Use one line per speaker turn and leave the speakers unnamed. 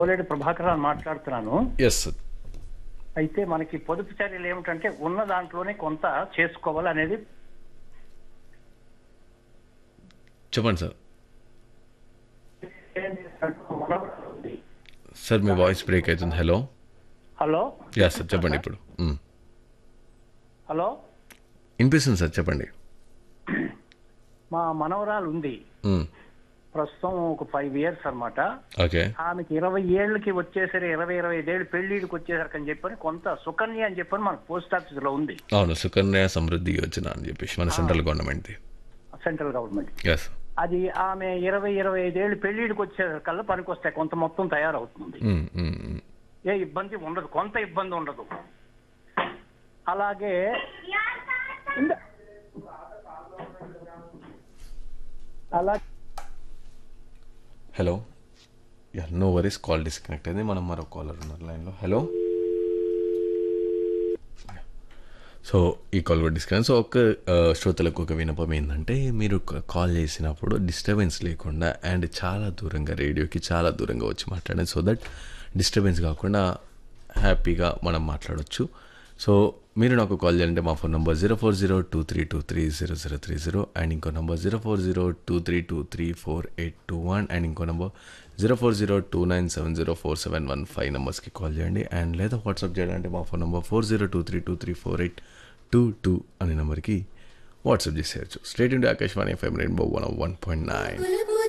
కోలేటి ప్రభాకర్ అని మాట్లాడుతున్నాను
ఎస్
అయితే మనకి పొదుపు చర్యలు ఏమిటంటే ఉన్న దాంట్లోనే కొంత చేసుకోవాలి అనేది
చెప్పండి సార్ సార్ మీ వాయిస్ బ్రేక్ అవుతుంది హలో
హలో
యా సార్ చెప్పండి ఇప్పుడు మ్.
హలో
వినిపిస్తుంది సార్ చెప్పండి
మా మనవరాలు ఉంది
మ్.
ప్రస్తుతం ఒక ఫైవ్ ఇయర్స్ అన్నమాట
ఓకే
ఆమెకి ఇరవై ఏళ్ళకి వచ్చేసరి ఇరవై ఇరవై ఐదేళ్ళు పెళ్లిడికి వచ్చేసరికి అని చెప్పని కొంత సుకన్య అని చెప్పని మన పోస్ట్ ఆఫీస్ లో ఉంది
అవును సుకన్య సమృద్ధి యోజన అని చెప్పేసి మన సెంట్రల్ గవర్నమెంట్ది
సెంట్రల్ గవర్నమెంట్
ఎస్
అది ఆమె ఇరవై ఇరవై ఐదేళ్ళు పెళ్లిడికి వచ్చేసరికల్లా పనికొస్తాయి కొంత మొత్తం తయారవుతుంది ఏ ఇబ్బంది ఉండదు కొంత ఇబ్బంది ఉండదు అలాగే ఇంద- అలా
hello yeah no worries call disconnect అయింది మనం మరో కాలర్ ఉన్నారు లైన్లో హలో సో ఈ కాల్ కూడా డిస్కనెక్ట్ సో ఒక ఆ, శ్రోతలకు ఒక వినపం ఏంటంటే మీరు క- కాల్ చేసినప్పుడు డిస్టర్బెన్స్ లేకుండా అండ్ చాలా దూరంగా రేడియోకి చాలా దూరంగా వచ్చి మాట్లాడండి సో దట్ డిస్టర్బెన్స్ కాకుండా హ్యాపీగా మనం మాట్లాడొచ్చు సో మీరు నాకు కాల్ చేయాలంటే మా phone number zero four zero two three two three zero zero three zero and ఇంకో number zero four zero two three two three four eight two one and ఇంకో number zero four zero two nine seven zero four seven one five నెంబర్స్కి call చేయండి and లేదా WhatsApp చేయాలంటే మా phone number four zero two three two three four eight two two అనే నెంబర్కి WhatsApp చేసేయచ్చు state India ఆకాశవాణి FM rainbow one one point nine